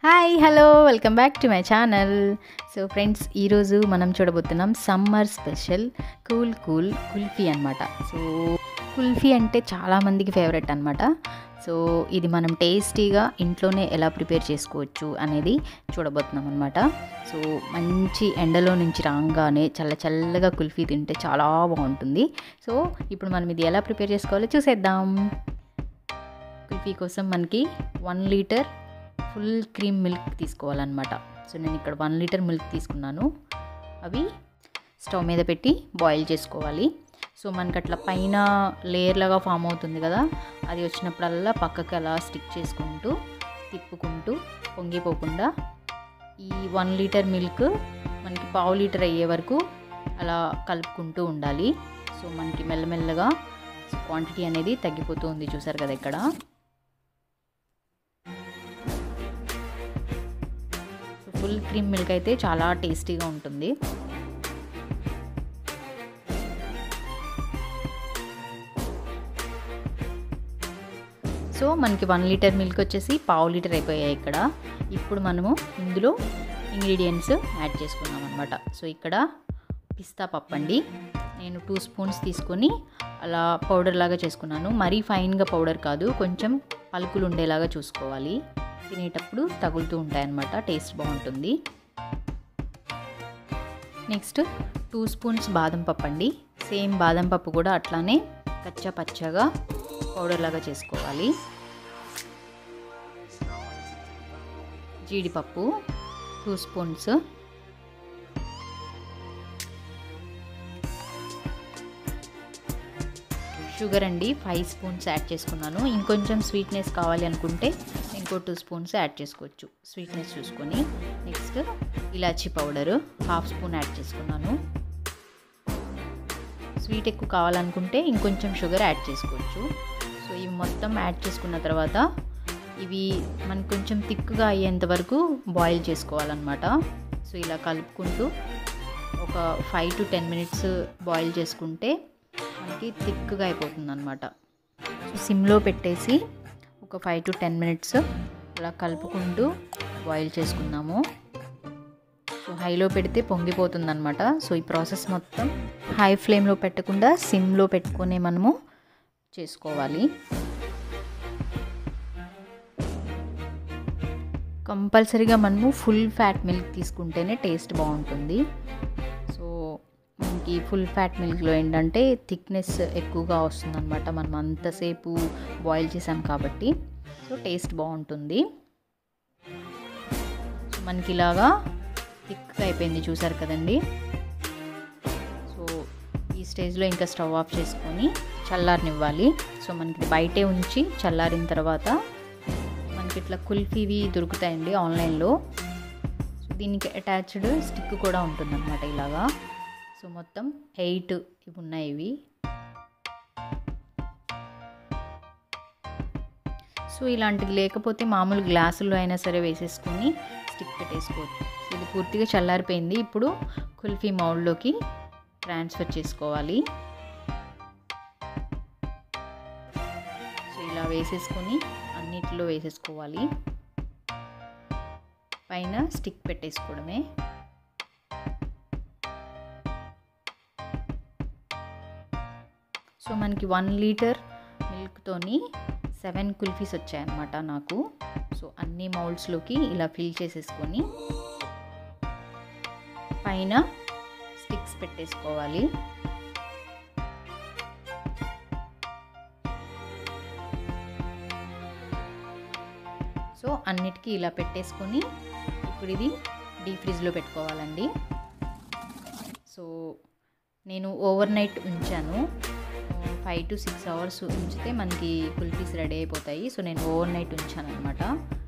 hi hello welcome back to my channel so friends ఈరోజు మనం చూడబోతున్నాం summer special cool cool kulfi అనమాట so kulfi అంటే చాలామందికి ఫేవరెట్ అనమాట సో ఇది మనం టేస్టీగా ఇంట్లోనే ఎలా ప్రిపేర్ చేసుకోవచ్చు అనేది చూడబోతున్నాం అనమాట సో మంచి ఎండలో నుంచి రాగానే చల్ల చల్లగా కుల్ఫీ తింటే చాలా బాగుంటుంది సో ఇప్పుడు మనం ఇది ఎలా ప్రిపేర్ చేసుకోవాలో చూసేద్దాం కుల్ఫీ కోసం మనకి one litre full cream milk తీసుకోవాలన్నమాట సో నేను ఇక్కడ వన్ లీటర్ మిల్క్ తీసుకున్నాను అవి స్టవ్ మీద పెట్టి బాయిల్ చేసుకోవాలి సో మనకి అట్లా పైన లేయర్ లాగా ఫామ్ అవుతుంది కదా అది వచ్చినప్పుడల్లా పక్కకి అలా స్టిక్ చేసుకుంటూ తిప్పుకుంటూ పొంగిపోకుండా ఈ వన్ లీటర్ మిల్క్ మనకి పావు లీటర్ అయ్యే వరకు అలా కలుపుకుంటూ ఉండాలి సో మనకి మెల్లమెల్లగా క్వాంటిటీ అనేది తగ్గిపోతూ ఉంది చూసారు కదా ఇక్కడ ఫుల్ క్రీమ్ మిల్క్ అయితే చాలా టేస్టీగా ఉంటుంది సో మనకి వన్ లీటర్ మిల్క్ వచ్చేసి పావు లీటర్ అయిపోయాయి ఇక్కడ ఇప్పుడు మనము ఇందులో ఇంగ్రీడియంట్స్ యాడ్ చేసుకున్నాం అనమాట సో ఇక్కడ పిస్తా పప్పు అండి నేను టూ స్పూన్స్ తీసుకొని అలా పౌడర్ లాగా చేసుకున్నాను మరీ ఫైన్గా పౌడర్ కాదు కొంచెం పలుకులు ఉండేలాగా చూసుకోవాలి తినేటప్పుడు తగులుతూ ఉంటాయన్నమాట టేస్ట్ బాగుంటుంది నెక్స్ట్ టూ స్పూన్స్ బాదం పప్పు అండి సేమ్ బాదం పప్పు కూడా అట్లానే కచ్చా పచ్చగా పౌడర్ లాగా చేసుకోవాలి జీడిపప్పు టూ స్పూన్స్ షుగర్ అండి ఫైవ్ స్పూన్స్ యాడ్ చేసుకున్నాను ఇంకొంచెం స్వీట్నెస్ కావాలి అనుకుంటే ఇంకో టూ స్పూన్స్ యాడ్ చేసుకోవచ్చు స్వీట్నెస్ చూసుకొని నెక్స్ట్ ఇలాచీ పౌడరు హాఫ్ స్పూన్ యాడ్ చేసుకున్నాను స్వీట్ ఎక్కువ కావాలనుకుంటే ఇంకొంచెం షుగర్ యాడ్ చేసుకోవచ్చు సో ఇవి మొత్తం యాడ్ చేసుకున్న తర్వాత ఇవి మనకు కొంచెం థిక్గా అయ్యేంత వరకు బాయిల్ చేసుకోవాలన్నమాట సో ఇలా కలుపుకుంటూ ఒక five to ten minutes boil చేసుకుంటే మనకి థిక్గా అయిపోతుంది అనమాట సో సిమ్లో పెట్టేసి ఒక ఫైవ్ టు టెన్ మినిట్స్ అలా కలుపుకుంటూ బాయిల్ చేసుకుందాము సో హైలో పెడితే పొంగిపోతుంది అనమాట సో ఈ ప్రాసెస్ మొత్తం హై ఫ్లేమ్లో పెట్టకుండా సిమ్లో పెట్టుకొని మనము చేసుకోవాలి కంపల్సరీగా మనము ఫుల్ ఫ్యాట్ మిల్క్ తీసుకుంటేనే టేస్ట్ బాగుంటుంది సో మనకి ఫుల్ ఫ్యాట్ మిల్క్లో ఏంటంటే థిక్నెస్ ఎక్కువగా వస్తుందన్నమాట మనం అంతసేపు బాయిల్ చేసాం కాబట్టి సో టేస్ట్ బాగుంటుంది సో మనకి ఇలాగా థిక్గా అయిపోయింది చూసారు కదండి సో ఈ స్టేజ్లో ఇంకా స్టవ్ ఆఫ్ చేసుకొని చల్లారనివ్వాలి సో మనకి బయటే ఉంచి చల్లారిన తర్వాత మనకి ఇట్లా కుల్ఫీవి దొరుకుతాయండి ఆన్లైన్లో సో దీనికి అటాచ్డ్ స్టిక్ కూడా ఉంటుందన్నమాట ఇలాగా సో మొత్తం ఎయిట్ ఇవి ఉన్నాయి ఇవి సో ఇలాంటిది లేకపోతే మామూలు గ్లాసుల్లో అయినా సరే వేసేసుకొని స్టిక్ పెట్టేసుకోవచ్చు సో ఇది పూర్తిగా చల్లారిపోయింది ఇప్పుడు కుల్ఫీ మౌల్డ్లోకి ట్రాన్స్ఫర్ చేసుకోవాలి సో ఇలా వేసేసుకొని అన్నిటిలో వేసేసుకోవాలి పైన స్టిక్ పెట్టేసుకోవడమే సో మనకి వన్ లీటర్ మిల్క్తోని సెవెన్ కుల్ఫీస్ వచ్చాయన్నమాట నాకు సో అన్ని మౌల్డ్స్లోకి ఇలా ఫిల్ చేసేసుకొని పైన స్టిక్స్ పెట్టేసుకోవాలి సో అన్నిటికీ ఇలా పెట్టేసుకొని ఇప్పుడు ఇది డీ ఫ్రిడ్జ్లో పెట్టుకోవాలండి సో నేను ఓవర్ నైట్ ఉంచాను ఫైవ్ టు సిక్స్ అవర్స్ ఉంచితే మనకి కుల్ఫీస్ రెడీ అయిపోతాయి సో నేను ఓవర్ నైట్ ఉంచాను అనమాట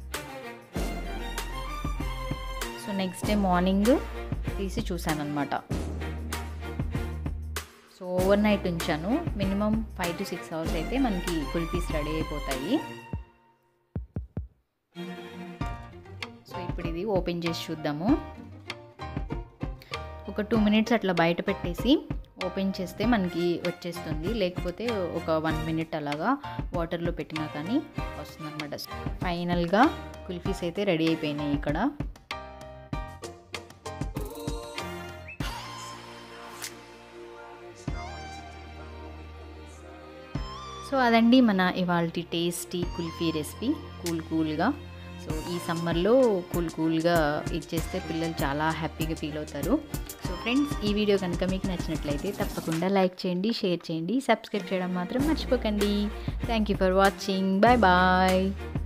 సో నెక్స్ట్ డే మార్నింగ్ తీసి చూశాను అనమాట సో ఓవర్ నైట్ ఉంచాను minimum five to six hours అయితే మనకి కుల్ఫీస్ రెడీ అయిపోతాయి సో ఇప్పుడు ఇది ఓపెన్ చేసి చూద్దాము ఒక టూ మినిట్స్ అట్లా బయట పెట్టేసి ఓపెన్ చేస్తే మనకి వచ్చేస్తుంది లేకపోతే ఒక వన్ మినిట్ అలాగా వాటర్లో పెట్టినా కానీ వస్తుంది అనమాట ఫైనల్గా కుల్ఫీస్ అయితే రెడీ అయిపోయినాయి ఇక్కడ సో అదండి మన ఇవాళ టేస్టీ కుల్ఫీ రెసిపీ కూల్ కూల్గా సో ఈ సమ్మర్లో కూల్ కూల్గా ఇచ్చేస్తే పిల్లలు చాలా హ్యాపీగా ఫీల్ అవుతారు సో ఫ్రెండ్స్ ఈ వీడియో కనుక మీకు నచ్చినట్లయితే తప్పకుండా లైక్ చేయండి షేర్ చేయండి సబ్స్క్రైబ్ చేయడం మాత్రం మర్చిపోకండి thank you for watching bye bye